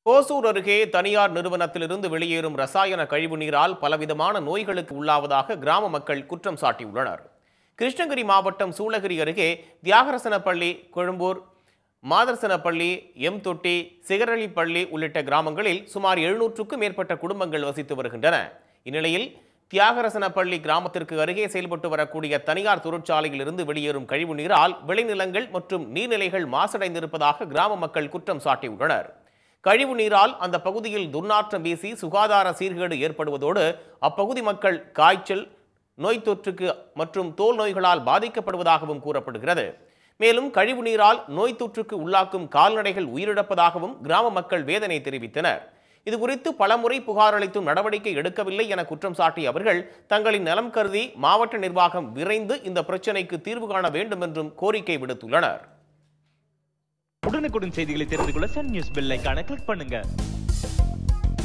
ஓசூர் அருகே தனியார் நிறுவனத்திலிருந்து வெளியேறும் ரசாயன கழிவு நீரால் பலவிதமான நோய்களுக்கு உள்ளாவதாக கிராம மக்கள் குற்றம் சாட்டியுள்ளனர் கிருஷ்ணகிரி மாவட்டம் சூளகிரி அருகே தியாகரசனப்பள்ளி கொழும்பூர் மாதர்சனப்பள்ளி எம் தொட்டி சிகரளிப்பள்ளி உள்ளிட்ட கிராமங்களில் சுமார் எழுநூற்றுக்கும் மேற்பட்ட குடும்பங்கள் வசித்து வருகின்றன இந்நிலையில் தியாகரசனப்பள்ளி கிராமத்திற்கு அருகே செயல்பட்டு வரக்கூடிய தனியார் தொழிற்சாலையில் இருந்து வெளியேறும் கழிவு நீரால் விளைநிலங்கள் மற்றும் நீர்நிலைகள் மாசடைந்திருப்பதாக கிராம மக்கள் குற்றம் சாட்டியுள்ளனர் கழிவு நீரால் அந்த பகுதியில் துர்நாற்றம் வீசி சுகாதார சீர்கேடு ஏற்படுவதோடு அப்பகுதி மக்கள் காய்ச்சல் நோய் தொற்றுக்கு மற்றும் தோல் நோய்களால் பாதிக்கப்படுவதாகவும் கூறப்படுகிறது மேலும் கழிவு நீரால் நோய் தொற்றுக்கு உள்ளாக்கும் கால்நடைகள் உயிரிழப்பதாகவும் கிராம மக்கள் வேதனை தெரிவித்தனர் இதுகுறித்து பலமுறை புகார் அளித்தும் நடவடிக்கை எடுக்கவில்லை என குற்றம் சாட்டிய அவர்கள் தங்களின் நலம் கருதி மாவட்ட நிர்வாகம் விரைந்து இந்த பிரச்சினைக்கு தீர்வு காண வேண்டும் என்றும் கோரிக்கை விடுத்துள்ளனர் உடனுக்குடன் செய்திகளை தெரிந்து கொள்ள சன் நியூஸ் பெல் ஐகானை கிளிக் பண்ணுங்க